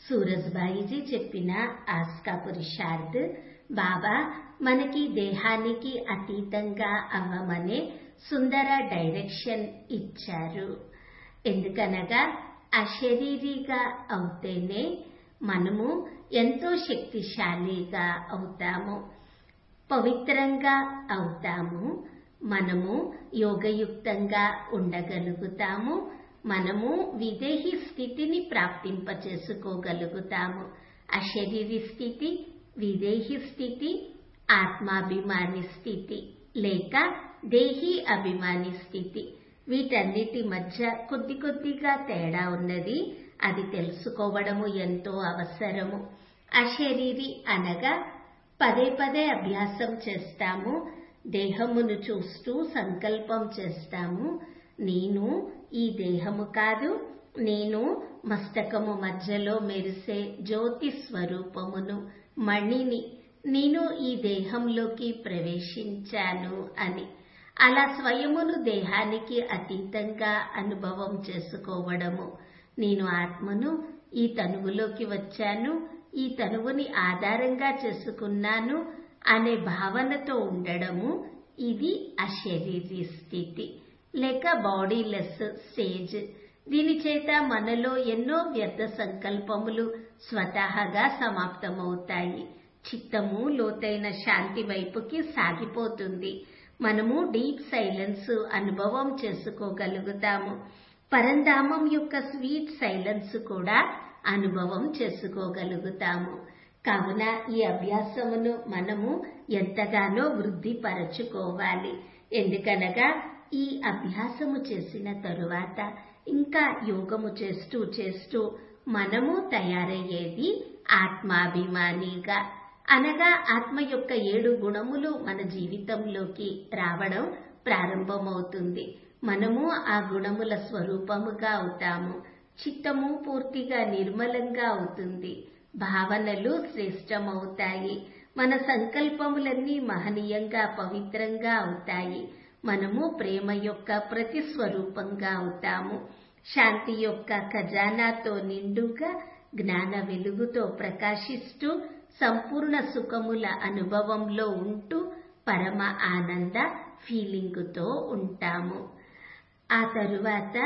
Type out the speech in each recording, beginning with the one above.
సూరజ్బాయిజీ చెప్పిన ఆస్కా పురుషార్థ్ బాబా మనకి దేహానికి అతీతంగా అవ్వమనే సుందర డైరెక్షన్ ఇచ్చారు ఎందుకనగా అశరీరిగా అవుతేనే మనము ఎంతో శక్తిశాలిగా అవుతాము పవిత్రంగా అవుతాము మనము యోగయుక్తంగా ఉండగలుగుతాము మనము విదేహి స్థితిని ప్రాప్తింప చేసుకోగలుగుతాము అశరీరి స్థితి విదేహి స్థితి ఆత్మాభిమాని స్థితి లేక దేహి అభిమాని స్థితి వీటన్నిటి మధ్య కొద్ది కొద్దిగా తేడా ఉన్నది అది తెలుసుకోవడము ఎంతో అవసరము అశరీరి అనగా పదే పదే అభ్యాసం చేస్తాము దేహమును చూస్తూ సంకల్పం చేస్తాము నేను ఈ దేహము కాదు నేను మస్తకము మధ్యలో మెరిసే జ్యోతి స్వరూపమును మణిని నేను ఈ దేహంలోకి ప్రవేశించాను అని అలా స్వయమును దేహానికి అతీతంగా అనుభవం చేసుకోవడము నేను ఆత్మను ఈ తనువులోకి వచ్చాను ఈ తనువుని ఆధారంగా చేసుకున్నాను అనే భావనతో ఉండడము ఇది అశరీరి స్థితి లేక బాడీలెస్ స్టేజ్ దీని చేత మనలో ఎన్నో వ్యర్థ సంకల్పములు స్వతహాగా సమాప్తమవుతాయి చిత్తము లోతైన శాంతి వైపుకి సాగిపోతుంది మనము డీప్ సైలెన్స్ అనుభవం చేసుకోగలుగుతాము పరంధామం యొక్క స్వీట్ సైలెన్స్ కూడా అనుభవం చేసుకోగలుగుతాము కావున ఈ అభ్యాసమును మనము ఎంతగానో వృద్ధిపరచుకోవాలి ఎందుకనగా ఈ అభ్యాసము చేసిన తరువాత ఇంకా యోగము చేస్తూ చేస్తూ మనము తయారయ్యేది ఆత్మాభిమానిగా అనగా ఆత్మ యొక్క ఏడు గుణములు మన జీవితంలోకి రావడం ప్రారంభమవుతుంది మనము ఆ గుణముల స్వరూపముగా అవుతాము చిత్తము పూర్తిగా నిర్మలంగా అవుతుంది భావనలు శ్రేష్టమవుతాయి మన సంకల్పములన్నీ మహనీయంగా పవిత్రంగా అవుతాయి మనము ప్రేమ యొక్క ప్రతి స్వరూపంగా అవుతాము శాంతి యొక్క ఖజానాతో నిండుగా జ్ఞాన వెలుగుతో ప్రకాశిస్తూ సంపూర్ణ సుఖముల అనుభవంలో ఉంటూ పరమ ఆనంద ఫీలింగుతో ఉంటాము ఆ తరువాత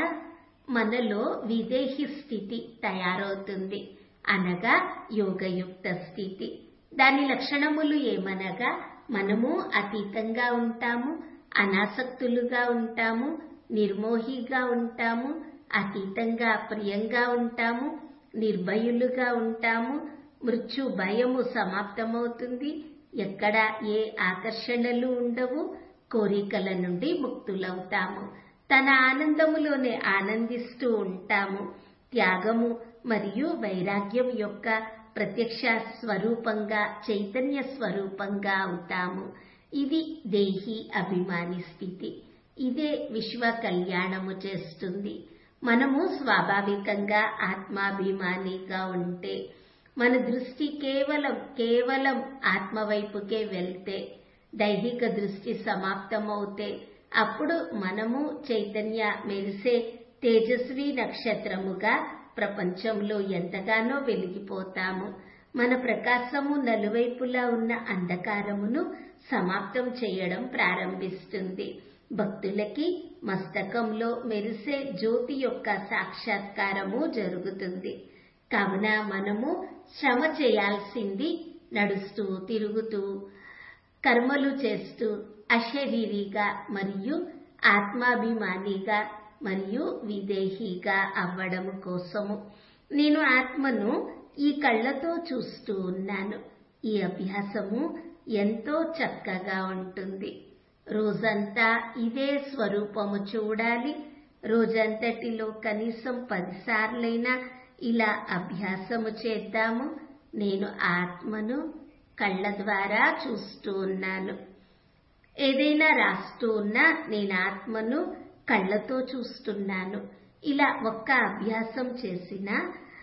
మనలో విదేహి స్థితి తయారవుతుంది అనగా యోగయుక్త స్థితి దాని లక్షణములు ఏమనగా మనము అతీతంగా ఉంటాము అనాసక్తులుగా ఉంటాము నిర్మోహిగా ఉంటాము అతీతంగా ప్రియంగా ఉంటాము నిర్భయులుగా ఉంటాము మృత్యు భయము సమాప్తమవుతుంది ఎక్కడ ఏ ఆకర్షణలు ఉండవు కోరికల నుండి ముక్తులవుతాము తన ఆనందములోనే ఆనందిస్తూ ఉంటాము త్యాగము మరియు వైరాగ్యం యొక్క ప్రత్యక్ష స్వరూపంగా చైతన్య స్వరూపంగా అవుతాము ఇది దేహి అభిమాని స్థితి ఇదే విశ్వ కళ్యాణము చేస్తుంది మనము స్వాభావికంగా ఆత్మాభిమానిగా ఉంటే మన దృష్టి కేవలం కేవలం ఆత్మ వైపుకే వెళ్తే దైహిక దృష్టి సమాప్తమవుతే అప్పుడు మనము చైతన్య మెరిసే తేజస్వి నక్షత్రముగా ప్రపంచంలో ఎంతగానో వెలిగిపోతాము మన ప్రకాశము నలువైపులా ఉన్న అంధకారమును సమాప్తం చేయడం ప్రారంభిస్తుంది భక్తులకి మస్తకంలో మెరిసే జ్యోతి యొక్క సాక్షాత్కారము జరుగుతుంది కావున మనము శ్రమ చేయాల్సింది నడుస్తూ తిరుగుతూ కర్మలు చేస్తూ అశరీరిగా మరియు ఆత్మాభిమానిగా మరియు విదేహీగా అవ్వడము కోసము నేను ఆత్మను ఈ కళ్ళతో చూస్తూ ఉన్నాను ఈ అభ్యాసము ఎంతో చక్కగా ఉంటుంది రోజంతా ఇదే స్వరూపము చూడాలి రోజంతటిలో కనీసం పదిసార్లైనా ఇలా అభ్యాసము చేద్దాము నేను ఆత్మను కళ్ళ ద్వారా చూస్తూ ఉన్నాను ఏదైనా రాస్తూ ఉన్నా నేను ఆత్మను కళ్ళతో చూస్తున్నాను ఇలా ఒక్క అభ్యాసం చేసినా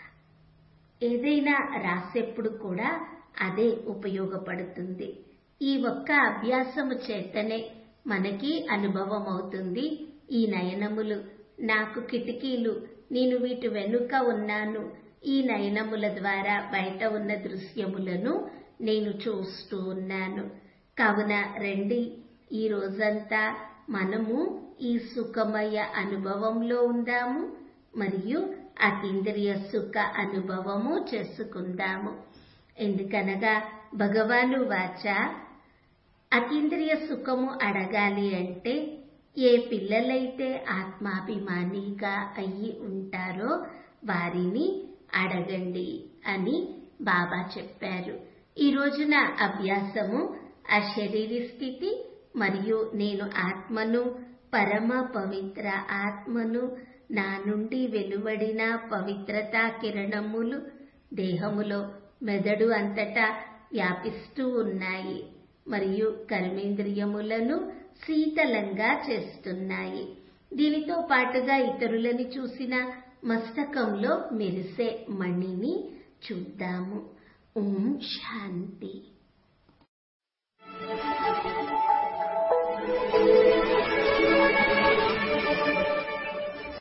ఏదైనా రాసేప్పుడు కూడా అదే ఉపయోగపడుతుంది ఈ ఒక్క అభ్యాసము చేతనే మనకి అనుభవం అవుతుంది ఈ నయనములు నాకు కిటికీలు నేను వీటి వెనుక ఉన్నాను ఈ నయనముల ద్వారా బయట ఉన్న దృశ్యములను నేను చూస్తూ ఉన్నాను కావున రండి ఈ రోజంతా మనము ఈ సుఖమయ అనుభవంలో ఉందాము మరియు అతీంద్రియ సుఖ అనుభవము చేసుకుందాము ఎందుకనగా భగవాను వాచ అతీంద్రియ సుఖము అడగాలి అంటే ఏ పిల్లలైతే ఆత్మాభిమానిగా అయ్యి ఉంటారో వారిని అడగండి అని బాబా చెప్పారు ఈ రోజున అభ్యాసము అశరీరి స్థితి మరియు నేను ఆత్మను పరమ పవిత్ర ఆత్మను నా నుండి వెలువడిన పవిత్రతా కిరణములు దేహములో మెదడు అంతటా వ్యాపిస్తూ ఉన్నాయి మరియు కర్మేంద్రియములను శీతలంగా చేస్తున్నాయి దీనితో పాటుగా ఇతరులని చూసిన మస్తకంలో మెరిసే మణిని చూద్దాము ఓం శాంతి